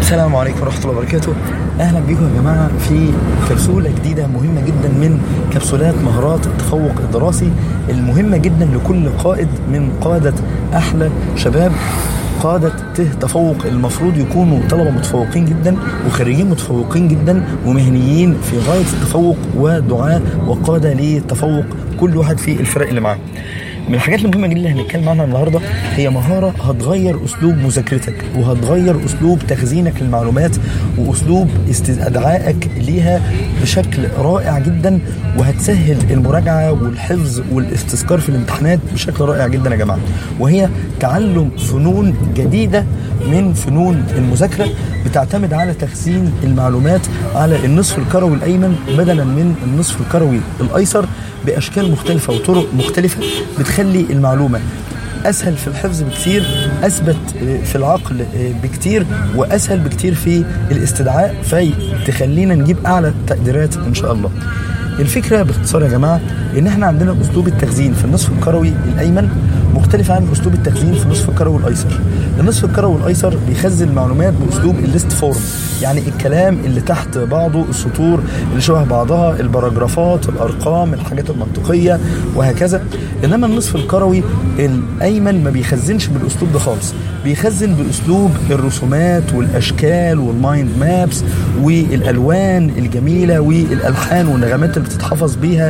السلام عليكم ورحمة الله وبركاته أهلا بكم يا جماعة في كبسولة جديدة مهمة جدا من كبسولات مهارات التفوق الدراسي المهمة جدا لكل قائد من قادة أحلى شباب قادة ته تفوق المفروض يكونوا طلبة متفوقين جدا وخريجين متفوقين جدا ومهنيين في غاية التفوق ودعاء وقادة للتفوق كل واحد في الفرق اللي معاه من الحاجات المهمة جدا اللي هنتكلم عنها النهاردة هي مهارة هتغير أسلوب مذاكرتك وهتغير أسلوب تخزينك للمعلومات وأسلوب استدعائك ليها بشكل رائع جدا وهتسهل المراجعة والحفظ والاستذكار في الامتحانات بشكل رائع جدا يا جماعة وهي تعلم فنون جديدة من فنون المذاكرة بتعتمد على تخزين المعلومات على النصف الكروي الأيمن بدلا من النصف الكروي الأيسر بأشكال مختلفة وطرق مختلفة بتخلي المعلومة اسهل في الحفظ بكتير اثبت في العقل بكتير واسهل بكتير في الاستدعاء في تخلينا نجيب اعلى تقديرات ان شاء الله الفكره باختصار يا جماعه ان احنا عندنا اسلوب التخزين في النصف الكروي الايمن مختلف عن اسلوب التخزين في النصف الكروي الايسر النصف الكروي الايسر بيخزن المعلومات باسلوب الليست فورم يعني الكلام اللي تحت بعضه السطور اللي شبه بعضها البراجرافات الارقام الحاجات المنطقيه وهكذا انما النصف الكروي الايمن ما بيخزنش بالاسلوب ده خالص بيخزن باسلوب الرسومات والاشكال والمايند مابس والالوان الجميله والالحان والنغمات اللي بتتحفظ بيها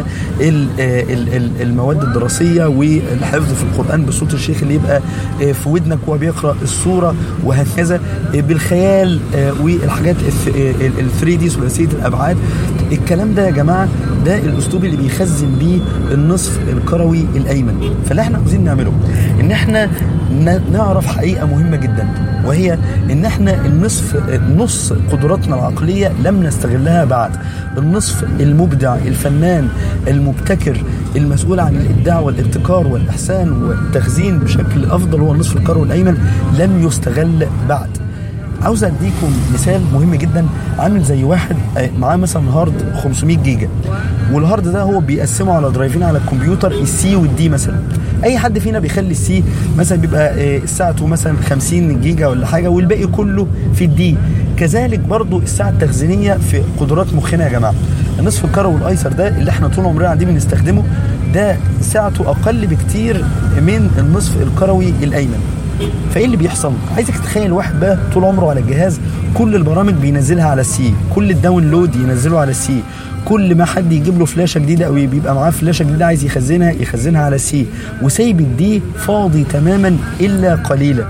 المواد الدراسيه والحفظ في القران بصوت الشيخ اللي يبقى في ودنك وهو بيقرا الصوره وهكذا بالخيال والحاجات ال 3 دي ثلاثيه الابعاد الكلام ده يا جماعه ده الاسلوب اللي بيخزن بيه النصف الكروي الايمن فاللي احنا عاوزين نعمله ان احنا نعرف حقيقه مهمه جدا وهي ان احنا النصف نص قدراتنا العقليه لم نستغلها بعد النصف المبدع الفنان المبتكر المسؤول عن الابداع والابتكار والاحسان والتخزين بشكل افضل هو النصف الكروي الايمن لم يستغل بعد عاوز اديكم مثال مهم جدا عامل زي واحد معاه مثلا هارد 500 جيجا والهارد ده هو بيقسمه على درايفين على الكمبيوتر السي والدي مثلا اي حد فينا بيخلي السي مثلا بيبقى ساعته مثلا 50 جيجا ولا حاجه والباقي كله في الدي كذلك برضو الساعه التخزينيه في قدرات مخنا يا جماعه النصف الكروي الايسر ده اللي احنا طول عمرنا قاعدين بنستخدمه ده ساعته اقل بكتير من النصف الكروي الايمن فايه اللي بيحصل عايزك تتخيل واحد بقى طول عمره على الجهاز كل البرامج بينزلها على السي كل الداونلود ينزله على السي كل ما حد يجيب له فلاشه جديده او بيبقى معاه فلاشه جديده عايز يخزنها يخزنها على السي وسايب الدي فاضي تماما الا قليلا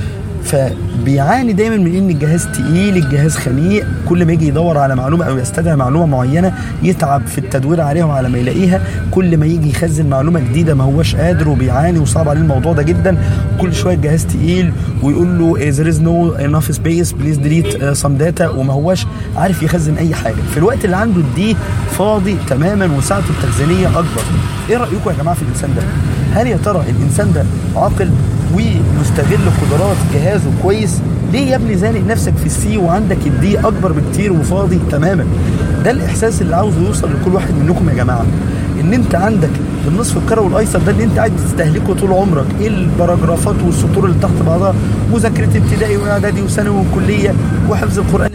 فبيعاني دايما من ان الجهاز تقيل الجهاز خنيق كل ما يجي يدور على معلومه او يستدعي معلومه معينه يتعب في التدوير عليها وعلى ما يلاقيها كل ما يجي يخزن معلومه جديده ما هوش قادر وبيعاني وصعب عليه الموضوع ده جدا كل شويه الجهاز تقيل ويقول له there is no enough space please delete some data وما هوش عارف يخزن اي حاجه في الوقت اللي عنده الدي فاضي تماما وساعته التخزينيه اكبر ايه رايكم يا جماعه في الانسان ده هل يا ترى الانسان ده عاقل ومستغل قدرات جهازه كويس ليه يا ابني زانق نفسك في السي وعندك الدي اكبر بكتير وفاضي تماما ده الاحساس اللي عاوزه يوصل لكل واحد منكم يا جماعه ان انت عندك النصف الكروي الايسر ده اللي انت قاعد تستهلكه طول عمرك ايه البراجرافات والسطور اللي تحت بعضها مذاكره ابتدائي واعدادي وثانوي وكليه وحفظ القران